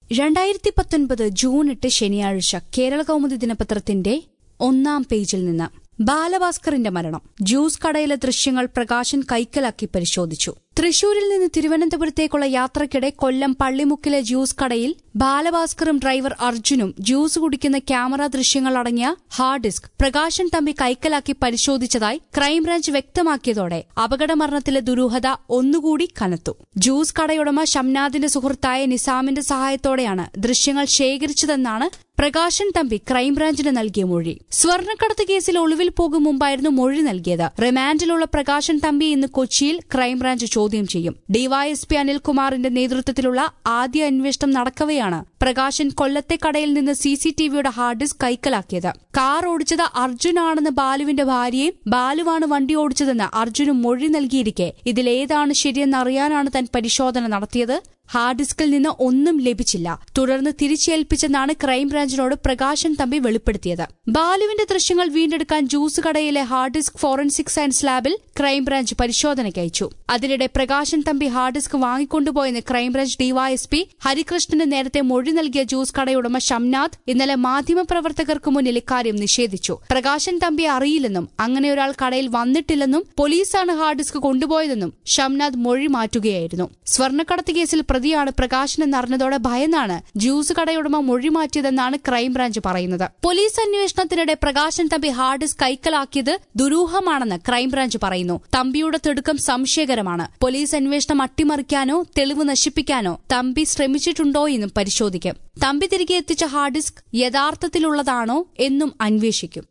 രണ്ടായിരത്തി പത്തൊൻപത് ജൂൺ എട്ട് ശനിയാഴ്ച കേരള കൗമുദി ദിനപത്രത്തിന്റെ ഒന്നാം പേജിൽ നിന്ന് ബാലഭാസ്കറിന്റെ മരണം ജ്യൂസ് കടയിലെ ദൃശ്യങ്ങൾ പ്രകാശൻ കൈക്കലാക്കി പരിശോധിച്ചു തൃശൂരിൽ നിന്ന് തിരുവനന്തപുരത്തേക്കുള്ള യാത്രക്കിടെ കൊല്ലം പള്ളിമുക്കിലെ ജ്യൂസ് കടയിൽ ബാലഭാസ്കറും ഡ്രൈവർ അർജുനും ജ്യൂസ് കുടിക്കുന്ന ക്യാമറ ദൃശ്യങ്ങൾ അടങ്ങിയ ഹാർഡ് ഡിസ്ക് പ്രകാശൻ തമ്പി കൈക്കലാക്കി പരിശോധിച്ചതായി ക്രൈംബ്രാഞ്ച് വ്യക്തമാക്കിയതോടെ അപകടമരണത്തിലെ ദുരൂഹത ഒന്നുകൂടി കനത്തു ജ്യൂസ് കടയുടമ ഷംനാദിന്റെ സുഹൃത്തായ നിസാമിന്റെ സഹായത്തോടെയാണ് ദൃശ്യങ്ങൾ ശേഖരിച്ചതെന്നാണ് പ്രകാശൻ തമ്പി ക്രൈംബ്രാഞ്ചിന് നൽകിയ മൊഴി സ്വർണ്ണക്കടത്ത് കേസിൽ ഒളിവിൽ പോകും മുമ്പായിരുന്നു മൊഴി നൽകിയത് റിമാൻഡിലുള്ള പ്രകാശൻ തമ്പി ഇന്ന് കൊച്ചിയിൽ ക്രൈംബ്രാഞ്ച് ചോദ്യം ചെയ്യും ഡിവൈഎസ്പി അനിൽകുമാറിന്റെ നേതൃത്വത്തിലുള്ള ആദ്യ അന്വേഷണം നടക്കവെയാണ് പ്രകാശൻ കൊല്ലത്തെ കടയിൽ നിന്ന് സിസിടിവിയുടെ ഹാർഡ് ഡിസ്ക് കൈക്കലാക്കിയത് കാർ ഓടിച്ചത് അർജുനാണെന്ന് ബാലുവിന്റെ ഭാര്യയും ബാലുവാണ് വണ്ടി ഓടിച്ചതെന്ന് അർജുനും മൊഴി നൽകിയിരിക്കെ ഇതിലേതാണ് ശരിയെന്നറിയാനാണ് താൻ പരിശോധന നടത്തിയത് ഹാർഡ് ഡിസ്കിൽ നിന്ന് ഒന്നും ലഭിച്ചില്ല തുടർന്ന് തിരിച്ചേൽപ്പിച്ചെന്നാണ് ക്രൈംബ്രാഞ്ചിനോട് പ്രകാശൻ തമ്പി വെളിപ്പെടുത്തിയത് ബാലുവിന്റെ ദൃശ്യങ്ങൾ വീണ്ടെടുക്കാൻ ജ്യൂസ് കടയിലെ ഹാർഡ് ഡിസ്ക് ഫോറൻസിക് സയൻസ് ലാബിൽ ക്രൈംബ്രാഞ്ച് പരിശോധനയ്ക്ക് അയച്ചു അതിനിടെ പ്രകാശൻ തമ്പി ഹാർഡ് ഡിസ്ക് വാങ്ങിക്കൊണ്ടുപോയെന്ന് ക്രൈംബ്രാഞ്ച് ഡിവൈഎസ്പി ഹരികൃഷ്ണന് നേരത്തെ മൊഴി നൽകിയ ജ്യൂസ് കടയുടമ ഷംനാഥ് ഇന്നലെ മാധ്യമപ്രവർത്തകർക്ക് മുന്നിൽ ഇക്കാര്യം നിഷേധിച്ചു പ്രകാശൻ തമ്പി അറിയില്ലെന്നും അങ്ങനെ ഒരാൾ കടയിൽ വന്നിട്ടില്ലെന്നും പോലീസാണ് ഹാർഡ് ഡിസ്ക് കൊണ്ടുപോയതെന്നും ഷംനാഥ് മൊഴി മാറ്റുകയായിരുന്നു സ്വർണ്ണക്കടത്ത് കേസിൽ പ്രതിയാണ് പ്രകാശൻ എന്നറിഞ്ഞതോടെ ഭയന്നാണ് ജ്യൂസ് കടയുടമ മൊഴി മാറ്റിയതെന്നാണ് ക്രൈംബ്രാഞ്ച് പറയുന്നത് പോലീസ് അന്വേഷണത്തിനിടെ പ്രകാശൻ തമ്പി ഹാർഡ് ഡിസ്ക് കൈക്കലാക്കിയത് ദുരൂഹമാണെന്ന് ക്രൈംബ്രാഞ്ച് പറയുന്നു തമ്പിയുടെ തിടുക്കം സംശയകരമാണ് പോലീസ് അന്വേഷണം അട്ടിമറിക്കാനോ തെളിവ് നശിപ്പിക്കാനോ തമ്പി ശ്രമിച്ചിട്ടുണ്ടോ എന്നും പരിശോധിക്കും തമ്പി തിരികെ എത്തിച്ച ഹാർഡ് ഡിസ്ക് യഥാർത്ഥത്തിലുള്ളതാണോ എന്നും അന്വേഷിക്കും